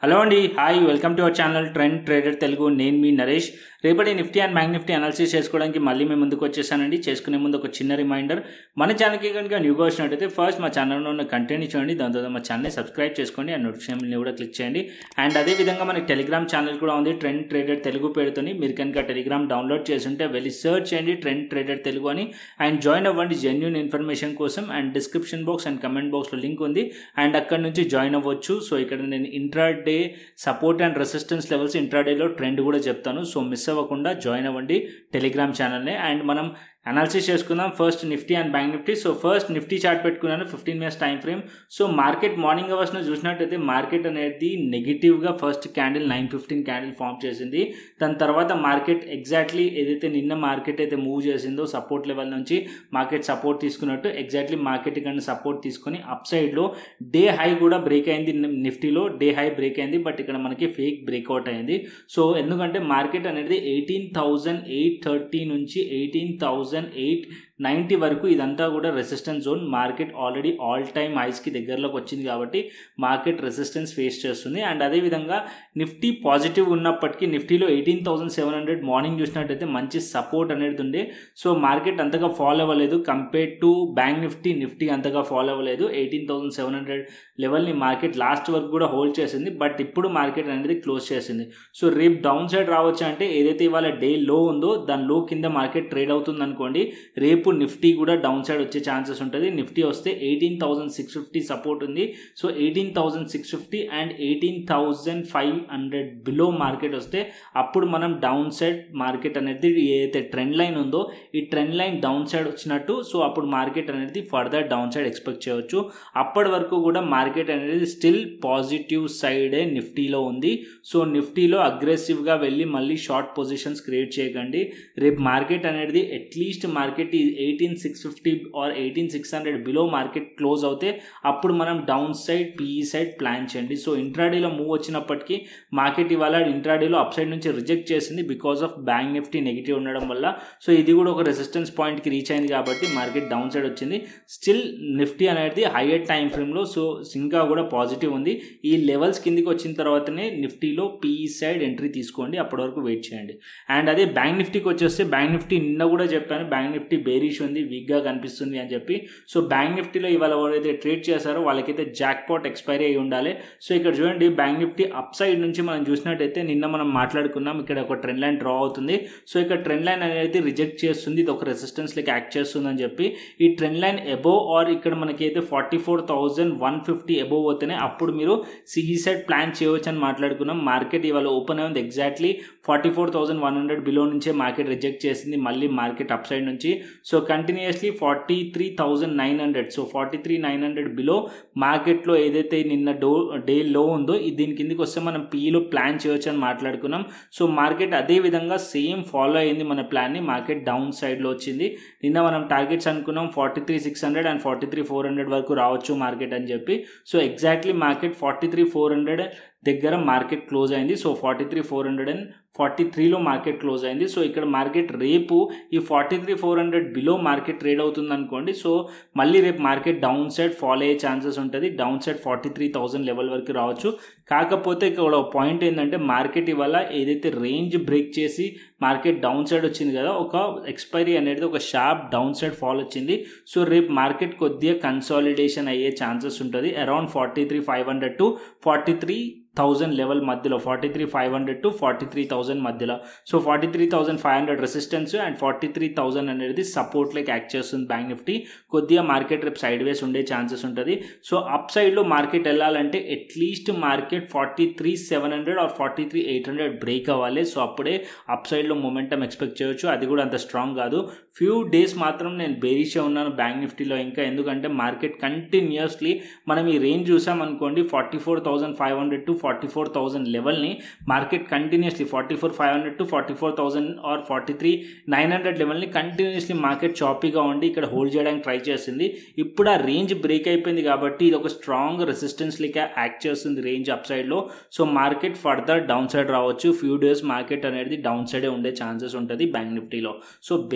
hello అండి hi welcome to our channel trend trader Telugu నేను మీ నరేష్ రేపటి Nifty and Bank Nifty analysis చేసుకోవడానికి మళ్ళీ మేము ముందుకు వచ్చేసానండి చేసుకునే ముందు ఒక చిన్న రిమైండర్ మన ఛానల్కి కనుక న్యూగా వచ్చినట్టయితే ఫస్ట్ మా ఛానల్లో ఉన్న కంటెంట్ చూడండి దాని తర్వాత మా ఛానల్ని సబ్స్క్రైబ్ చేసుకోండి అండ్ నోటిఫికేషన్ని కూడా క్లిక్ చేయండి అండ్ అదేవిధంగా మనకి టెలిగ్రామ్ ఛానల్ కూడా ఉంది ట్రెండ్ ట్రేడర్ తెలుగు పేరుతోని మీరు కనుక టెలిగ్రామ్ డౌన్లోడ్ చేసుంటే వెళ్ళి సర్చ్ చేయండి ట్రెండ్ ట్రేడర్ తెలుగు అని అండ్ జాయిన్ అవ్వండి జెన్యున్ ఇన్ఫర్మేషన్ కోసం and description box and comment బాక్స్లో లింక్ ఉంది అండ్ అక్కడ నుంచి జాయిన్ అవ్వచ్చు సో ఇక్కడ నేను intraday support and resistance levels ఇంట్రాడేలో ట్రెండ్ కూడా చెప్తాను సో మిస్ అవ్వకుండా జాయిన్ అవ్వండి టెలిగ్రామ్ ఛానల్ని అండ్ మనం అనాలిసిస్ చేసుకుందాం first Nifty and Bank Nifty so first Nifty chart పెట్టుకున్నాను fifteen minutes time frame so market morning అవర్స్ను చూసినట్టయితే మార్కెట్ అనేది నెగిటివ్గా first candle nine fifteen candle form చేసింది దాని తర్వాత మార్కెట్ ఎగ్జాక్ట్లీ ఏదైతే నిన్న మార్కెట్ అయితే మూవ్ చేసిందో సపోర్ట్ లెవెల్ నుంచి మార్కెట్ సపోర్ట్ తీసుకున్నట్టు ఎగ్జాక్ట్లీ మార్కెట్ కన్నా సపోర్ట్ తీసుకొని అప్ సైడ్లో డే హై కూడా బ్రేక్ అయింది నిఫ్టీలో డే హై బ్రేక్ అయింది బట్ ఇక్కడ మనకి ఫేక్ బ్రేక్అవుట్ అయింది సో ఎందుకంటే మార్కెట్ అనేది ఎయిటీన్ థౌజండ్ ఎయిట్ థర్టీ నుంచి ఎయిటీన్ థౌజండ్ ఎయిట్ నైంటీ వరకు ఇదంతా కూడా resistance zone market already all time హైస్కి దగ్గరలోకి వచ్చింది కాబట్టి మార్కెట్ రెసిస్టెన్స్ ఫేస్ చేస్తుంది అండ్ అదేవిధంగా నిఫ్టీ పాజిటివ్ ఉన్నప్పటికీ నిఫ్టీలో eighteen thousand seven hundred morning చూసినట్టయితే మంచి సపోర్ట్ అనేది ఉండే సో మార్కెట్ అంతగా ఫాలో అవ్వలేదు compare to Bank Nifty Nifty అంతగా ఫాలో అవ్వలేదు ఎయిటీన్ థౌసండ్ సెవెన్ హండ్రెడ్ లెవెల్ని మార్కెట్ లాస్ట్ వరకు కూడా హోల్డ్ చేసింది బట్ ఇప్పుడు మార్కెట్ అనేది క్లోజ్ చేసింది సో రేపు డౌన్ సైడ్ రావచ్చు అంటే ఏదైతే ఇవాళ డే లో ఉందో దాని లో కింద మార్కెట్ ట్రేడ్ అవుతుంది అనుకోండి రేపు నిఫ్టీ కూడా డౌన్ సైడ్ వచ్చే ఛాన్సెస్ ఉంటుంది నిఫ్టీ వస్తే eighteen thousand six fifty support ఉంది so eighteen thousand six fifty and eighteen thousand five hundred below market వస్తే అప్పుడు మనం డౌన్ సైడ్ మార్కెట్ అనేది ఏదైతే ట్రెండ్ లైన్ ఉందో ఈ ట్రెండ్ లైన్ డౌన్ సైడ్ వచ్చినట్టు సో అప్పుడు మార్కెట్ అనేది ఫర్దర్ డౌన్ సైడ్ ఎక్స్పెక్ట్ చేయవచ్చు అప్పటి వరకు కూడా మార్కెట్ అనేది స్టిల్ పాజిటివ్ సైడే నిఫ్టీలో ఉంది సో నిఫ్టీలో అగ్రెసివ్గా వెళ్ళి మళ్ళీ షార్ట్ పొజిషన్స్ క్రియేట్ చేయకండి రేపు మార్కెట్ అనేది at least market eighteen six fifty or eighteen six hundred below market close అవుతే అప్పుడు మనం down side PE side plan చేయండి సో ఇంట్రాడేలో మూవ్ వచ్చినప్పటికీ మార్కెట్ ఇవాళ ఇంట్రాడేలో అప్ సైడ్ నుంచి రిజెక్ట్ చేసింది because of Bank Nifty negative ఉండడం వల్ల సో ఇది కూడా ఒక రెసిస్టెన్స్ పాయింట్కి రీచ్ అయింది కాబట్టి మార్కెట్ డౌన్ సైడ్ వచ్చింది స్టిల్ నిఫ్టీ అనేది హైయర్ టైం ఫ్రేమ్లో సో ఇంకా కూడా పాజిటివ్ ఉంది ఈ లెవెల్స్ కిందికి వచ్చిన తర్వాతనే నిఫ్టీలో పీఈ సైడ్ ఎంట్రీ తీసుకోండి అప్పటి వరకు వెయిట్ చేయండి అండ్ అదే బ్యాంక్ నిఫ్టీకి వచ్చేస్తే బ్యాంక్ నిఫ్టీ నిన్న కూడా చెప్పాను బ్యాంక్ నిఫ్టీ బేరిష్ ఉంది వీక్గా కనిపిస్తుంది అని చెప్పి సో బ్యాంక్ నిఫ్టీలో ఇవాళ ఎవరైతే ట్రేడ్ చేశారో వాళ్ళకైతే జాక్ పాట్ ఎక్స్పైరీ అయి ఉండాలి సో ఇక్కడ చూడండి బ్యాంక్ నిఫ్టీ అప్ సైడ్ నుంచి మనం చూసినట్టయితే నిన్న మనం మాట్లాడుకున్నాం ఇక్కడ ఒక ట్రెండ్ లైన్ డ్రా అవుతుంది సో ఇక్కడ ట్రెండ్ లైన్ అనేది రిజెక్ట్ చేస్తుంది ఇది ఒక రెసిస్టెన్స్ లెక్క యాక్ట్ చేస్తుంది అని చెప్పి ఈ ట్రెండ్ లైన్ ఎబోవ్ ఆర్ ఇక్కడ మనకైతే forty four thousand one fifty above అవుతేనే అప్పుడు మీరు సిఈ సైడ్ ప్లాన్ చేయవచ్చు అని మాట్లాడుకున్నాం మార్కెట్ ఇవాళ ఓపెన్ అయింది exactly forty four thousand one hundred below నుంచే మార్కెట్ రిజెక్ట్ చేసింది మళ్ళీ మార్కెట్ అప్ సైడ్ నుంచి so continuously forty three thousand nine hundred so forty three nine hundred below మార్కెట్లో ఏదైతే నిన్న డో డే లో ఉందో దీని కిందికి వస్తే మనం పీలో ప్లాన్ చేయొచ్చు అని మాట్లాడుకున్నాం సో మార్కెట్ అదే విధంగా సేమ్ ఫాలో అయింది మన ప్లాన్ని మార్కెట్ డౌన్ సైడ్లో వచ్చింది నిన్న మనం టార్గెట్స్ అనుకున్నాం forty three six hundred and forty three four hundred వరకు రావచ్చు మార్కెట్ అని చెప్పి so exactly market forty three four hundred దగ్గర మార్కెట్ క్లోజ్ అయింది so forty three four hundred and forty త్రీలో మార్కెట్ క్లోజ్ అయింది సో ఇక్కడ మార్కెట్ రేపు ఈ forty three four hundred below market trade అవుతుంది అనుకోండి సో మళ్ళీ రేపు మార్కెట్ డౌన్ సైడ్ ఫాలో అయ్యే ఛాన్సెస్ ఉంటుంది down side forty three thousand level వరకు రావచ్చు కాకపోతే ఇక్కడ ఒక పాయింట్ ఏంటంటే మార్కెట్ ఇవాళ ఏదైతే రేంజ్ బ్రేక్ చేసి మార్కెట్ డౌన్ సైడ్ వచ్చింది కదా ఒక ఎక్స్పైరీ అనేది ఒక షార్ప్ డౌన్ సైడ్ ఫాల్ వచ్చింది సో రేపు మార్కెట్ కొద్దిగా కన్సాలిడేషన్ అయ్యే ఛాన్సెస్ ఉంటుంది around forty three five hundred to forty three thousand level మధ్యలో forty three five hundred to forty three thousand మధ్యలో so forty three thousand five hundred resistance and forty three thousand అనేది support like act చేస్తుంది Bank Nifty కొద్దిగా market రేపు side sideways ఉండే chances ఉంటుంది so up సైడ్లో market వెళ్ళాలంటే at least market forty three seven hundred or forty three eight hundred break అవ్వాలి so అప్పుడే అప్ సైడ్లో మొమెంటం ఎక్స్పెక్ట్ చేయొచ్చు అది కూడా అంత స్ట్రాంగ్ కాదు ఫ్యూ డేస్ మాత్రం నేను బేరిషే ఉన్నాను బ్యాంక్ నిఫ్టీలో ఇంకా ఎందుకంటే మార్కెట్ కంటిన్యూస్లీ మనం ఈ రేంజ్ చూసామనుకోండి forty four thousand five hundred to forty four thousand లెవెల్ని market continuously forty four five hundred to forty four thousand or forty three nine hundred లెవెల్ని కంటిన్యూస్లీ మార్కెట్ చాపీగా ఉండి ఇక్కడ హోల్డ్ చేయడానికి ట్రై చేసింది ఇప్పుడు ఆ రేంజ్ బ్రేక్ అయిపోయింది కాబట్టి ఇది ఒక స్ట్రాంగ్ రెసిస్టెన్స్ లెక్క యాక్ట్ చేస్తుంది రేంజ్ అప్ సైడ్లో so market further down side రావచ్చు ఫ్యూ డేస్ మార్కెట్ అనేది డౌన్ సైడే ఉండే ఛాన్సెస్ ఉంటుంది బ్యాంక్ నిఫ్టీలో సో బేరీషే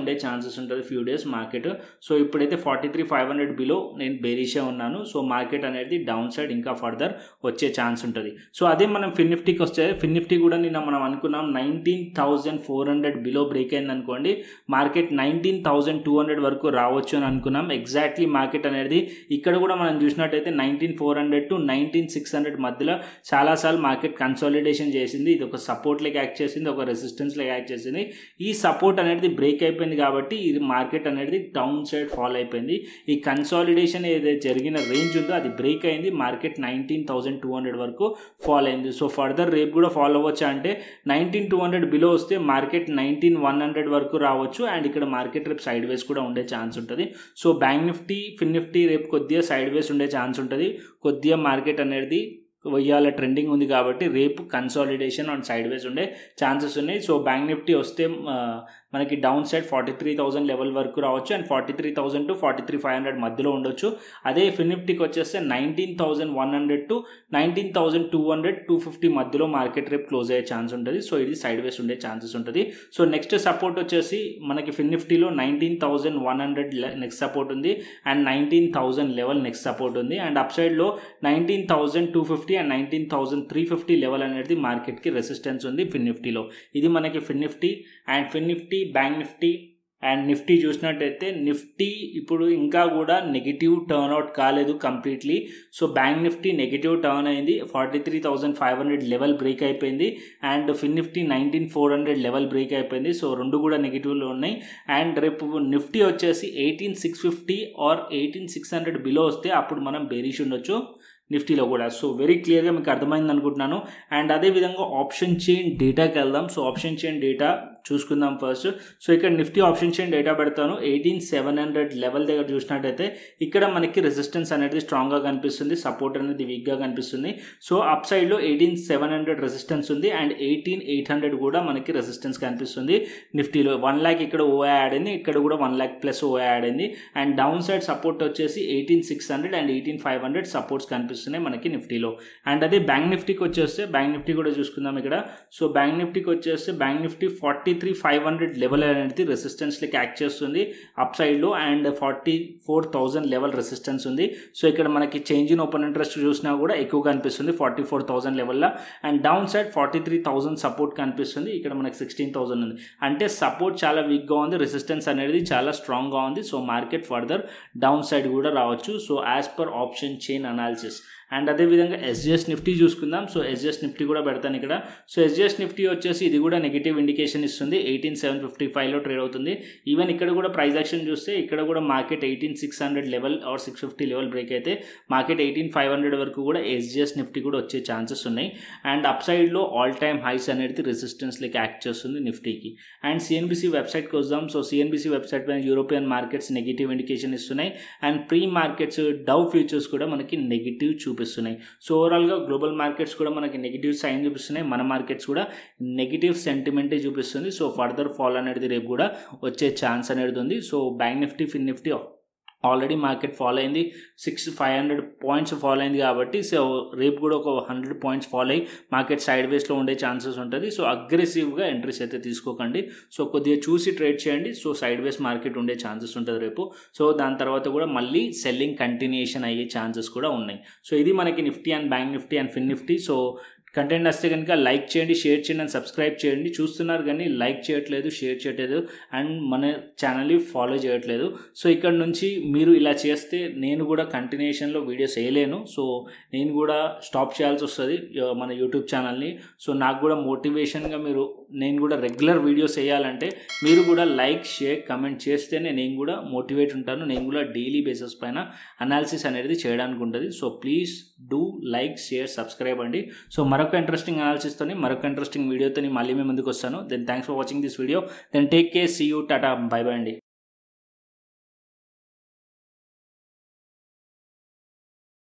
ఉండే ఛాన్సెస్ ఉంటుంది ఫ్యూ డేస్ మార్కెట్ సో ఇప్పుడైతే forty three five hundred below నేను బేరిషే ఉన్నాను సో మార్కెట్ అనేది డౌన్ సైడ్ ఇంకా ఫర్దర్ వచ్చే ఛాన్స్ ఉంటుంది సో అదే మనం ఫిన్ నిఫ్టీకి వస్తే ఫిన్ నిఫ్టీ కూడా నిన్న మనం అనుకున్నాం nineteen thousand four hundred below break అయింది అనుకోండి market nineteen thousand two hundred వరకు రావచ్చు అని అనుకున్నాం ఎగ్జాక్ట్లీ మార్కెట్ అనేది ఇక్కడ కూడా మనం చూసినట్టయితే nineteen four hundred to nineteen six hundred మధ్యలో చాలాసార్లు మార్కెట్ కన్సాలిడేషన్ చేసింది ఇది ఒక సపోర్ట్ లెక్క యాక్ట్ చేసింది ఒక రెసిస్టెన్స్ లెక్క యాక్ట్ చేసింది ఈ సపోర్ట్ అనేది బ్రేక్ అయిపోయింది కాబట్టి ఇది మార్కెట్ అనేది డౌన్ సైడ్ ఫాల్ అయిపోయింది ఈ కన్సాలిడేషన్ ఏదైతే జరిగిన రేంజ్ ఉందో అది బ్రేక్ అయింది market nineteen thousand two hundred వరకు ఫాల్ అయింది సో ఫర్దర్ రేపు కూడా ఫాలో అవ్వచ్చా అంటే నైన్టీన్ టూ హండ్రెడ్ బిలో వస్తే మార్కెట్ నైన్టీన్ వన్ హండ్రెడ్ వరకు రావచ్చు అండ్ ఇక్కడ మార్కెట్ రేపు సైడ్ వేస్ కూడా ఉండే ఛాన్స్ ఉంటుంది so Bank Nifty Fin Nifty రేపు కొద్దిగా సైడ్ వేస్ ఉండే ఛాన్స్ ఉంటుంది కొద్దిగా మార్కెట్ అనేది వెయ్యాల ట్రెండింగ్ ఉంది కాబట్టి రేపు కన్సాలిడేషన్ అండ్ సైడ్ వేస్ ఉండే ఛాన్సెస్ ఉన్నాయి సో బ్యాంక్ నిఫ్టీ వస్తే మనకి down side forty three thousand level వరకు రావచ్చు and forty three thousand to forty three five hundred మధ్యలో ఉండొచ్చు అదే ఫిన్ నిఫ్టీకి వచ్చేస్తే nineteen thousand one hundred to nineteen thousand two hundred two fifty మధ్యలో మార్కెట్ రేపు క్లోజ్ అయ్యే ఛాన్స్ ఉంటుంది సో ఇది సైడ్ వేస్ ఉండే ఛాన్సెస్ ఉంటుంది సో నెక్స్ట్ సపోర్ట్ వచ్చేసి మనకి ఫిన్ నిఫ్టీలో nineteen thousand one hundred next support ఉంది and nineteen thousand level next support ఉంది అండ్ అప్ సైడ్లో nineteen thousand two fifty and nineteen thousand three fifty level అనేది మార్కెట్కి రెసిస్టెన్స్ ఉంది ఫిన్ నిఫ్టీలో ఇది మనకి Fin Nifty and Fin Nifty Bank Nifty and Nifty చూసినట్టయితే నిఫ్టీ ఇప్పుడు ఇంకా కూడా నెగిటివ్ టర్న్ అవుట్ కాలేదు completely so Bank Nifty negative turn అయింది forty three thousand five hundred level break అయిపోయింది and Fin Nifty nineteen four hundred level break అయిపోయింది so రెండు కూడా నెగిటివ్లో ఉన్నాయి అండ్ రేపు నిఫ్టీ వచ్చేసి eighteen six fifty or eighteen six hundred below వస్తే అప్పుడు మనం బేరీష్ ఉండొచ్చు నిఫ్టీలో కూడా సో వెరీ క్లియర్గా మీకు అర్థమైంది అనుకుంటున్నాను అండ్ అదేవిధంగా ఆప్షన్ చైన్ డేటాకి వెళ్దాం సో ఆప్షన్ చైన్ డేటా చూసుకుందాం ఫస్ట్ సో ఇక్కడ నిఫ్టీ ఆప్షన్ చైన్ డేటా పెడతాను ఎయిటీన్ సెవెన్ హండ్రెడ్ లెవెల్ దగ్గర చూసినట్టయితే ఇక్కడ మనకి రెసిస్టెన్స్ అనేది స్ట్రాంగ్గా కనిపిస్తుంది సపోర్ట్ అనేది వీక్గా కనిపిస్తుంది సో అప్ సైడ్లో ఎయిటీన్ సెవెన్ హండ్రెడ్ రెసిస్టెన్స్ ఉంది అండ్ ఎయిటీన్ ఎయిట్ హండ్రెడ్ కూడా మనకి రెసిస్టెన్స్ కనిపిస్తుంది నిఫ్టీలో వన్ ల్యాక్ ఇక్కడ ఓ యాడ్ అయింది ఇక్కడ కూడా వన్ ల్యాక్ ప్లస్ ఓ యాడ్ అయింది అండ్ డౌన్ సైడ్ సపోర్ట్ వచ్చేసి eighteen six hundred and eighteen five hundred supports కనిపిస్తున్నాయి మనకి నిఫ్టీలో అండ్ అదే బ్యాంక్ నిఫ్టీకి వచ్చేస్తే బ్యాంక్ నిఫ్టీ కూడా చూసుకుందాం ఇక్కడ సో బ్యాంక్ నిఫ్టీకి వచ్చేస్తే Bank Nifty forty three five hundred level అనేది రెసిస్టెన్స్ లెక్క యాక్ట్ చేస్తుంది అప్ సైడ్లో and forty four thousand level resistance ఉంది సో ఇక్కడ మనకి చేంజ్ ఇన్ ఓపెన్ ఇంట్రెస్ట్ చూసినా కూడా ఎక్కువ కనిపిస్తుంది ఫార్టీ ఫోర్ థౌసండ్ లెవెల్లో and down side forty three thousand support కనిపిస్తుంది ఇక్కడ మనకి సిక్స్టీన్ థౌసండ్ ఉంది అంటే సపోర్ట్ చాలా వీక్గా ఉంది రెసిస్టెన్స్ అనేది చాలా స్ట్రాంగ్గా ఉంది so market further down side కూడా రావచ్చు so as per option chain analysis and అదేవిధంగా ఎస్జిఎస్ నిఫ్టీ చూసుకుందాం సో ఎస్జిఎస్ నిఫ్టీ కూడా పెడతాను ఇక్కడ సో ఎస్జిఎస్ నిఫ్టీ వచ్చేసి ఇది కూడా నెగిటివ్ ఇండికేషన్ ఇస్తుంది ఎయిటీన్ సెవెన్ ఫిఫ్టీ ఫైవ్లో ట్రేడ్ అవుతుంది ఈవెన్ ఇక్కడ కూడా ప్రైస్ యాక్షన్ చూస్తే ఇక్కడ కూడా market eighteen six hundred level or six fifty level break అయితే మార్కెట్ ఎయిటీన్ ఫైవ్ హండ్రెడ్ వరకు కూడా ఎస్జిఎస్ నిఫ్టీ కూడా వచ్చే ఛాన్సెస్ ఉన్నాయి అండ్ అప్ సైడ్లో ఆల్ టైమ్ హైస్ అనేది రెసిస్టెన్స్ లెక్క యాక్ట్ చేస్తుంది నిఫ్టీకి అండ్ సిఎన్బిసి వెబ్సైట్కి వద్దాం సో సిఎన్బిసి వెబ్సైట్ పైన యూరోపియన్ మార్కెట్స్ నెగిటివ్ ఇండికేషన్ ఇస్తున్నాయి and pre markets Dow futures కూడా మనకి నెగిటివ్ చూపిస్తున్నాయి సో ఓవరాల్గా గ్లోబల్ మార్కెట్స్ కూడా మనకి నెగిటివ్ సైన్ చూపిస్తున్నాయి మన మార్కెట్స్ కూడా నెగిటివ్ సెంటిమెంటే చూపిస్తుంది సో ఫర్దర్ ఫాల్ అనేది రేపు కూడా వచ్చే ఛాన్స్ అనేది ఉంది so Bank Nifty Fin Nifty already market follow అయింది six five hundred points follow అయింది కాబట్టి సో రేపు కూడా ఒక హండ్రెడ్ పాయింట్స్ ఫాలో అయ్యి మార్కెట్ సైడ్ వేస్లో ఉండే ఛాన్సెస్ ఉంటుంది సో అగ్రెసివ్గా ఎంట్రీస్ అయితే తీసుకోకండి సో కొద్దిగా చూసి ట్రేడ్ చేయండి సో సైడ్ వేస్ మార్కెట్ ఉండే ఛాన్సెస్ ఉంటుంది రేపు సో దాని తర్వాత కూడా మళ్ళీ సెల్లింగ్ కంటిన్యూషన్ అయ్యే ఛాన్సెస్ కూడా ఉన్నాయి సో ఇది మనకి Nifty and Bank Nifty and Fin Nifty so content వస్తే కనుక లైక్ చేయండి షేర్ చేయండి అండ్ సబ్స్క్రైబ్ చేయండి చూస్తున్నారు కానీ లైక్ చేయట్లేదు షేర్ చేయట్లేదు అండ్ మన ఛానల్ని ఫాలో చేయట్లేదు సో ఇక్కడ నుంచి మీరు ఇలా చేస్తే నేను కూడా కంటిన్యూషన్లో వీడియోస్ వేయలేను సో నేను కూడా స్టాప్ చేయాల్సి వస్తుంది మన యూట్యూబ్ ఛానల్ని సో నాకు కూడా మోటివేషన్గా మీరు నేను కూడా రెగ్యులర్ వీడియోస్ వేయాలంటే మీరు కూడా లైక్ షేర్ కమెంట్ చేస్తేనే నేను కూడా మోటివేట్ ఉంటాను నేను కూడా డైలీ బేసిస్ పైన అనాలిసిస్ అనేది చేయడానికి ఉంటుంది so please do like share subscribe అండి సో మరొక ఇంట్రెస్టింగ్ అనాలిసిస్తో మరొక ఇంట్రెస్టింగ్ వీడియోతో మళ్ళీ మేము ముందుకు వస్తాను then thanks for watching this video then take care see you tata bye bye అండి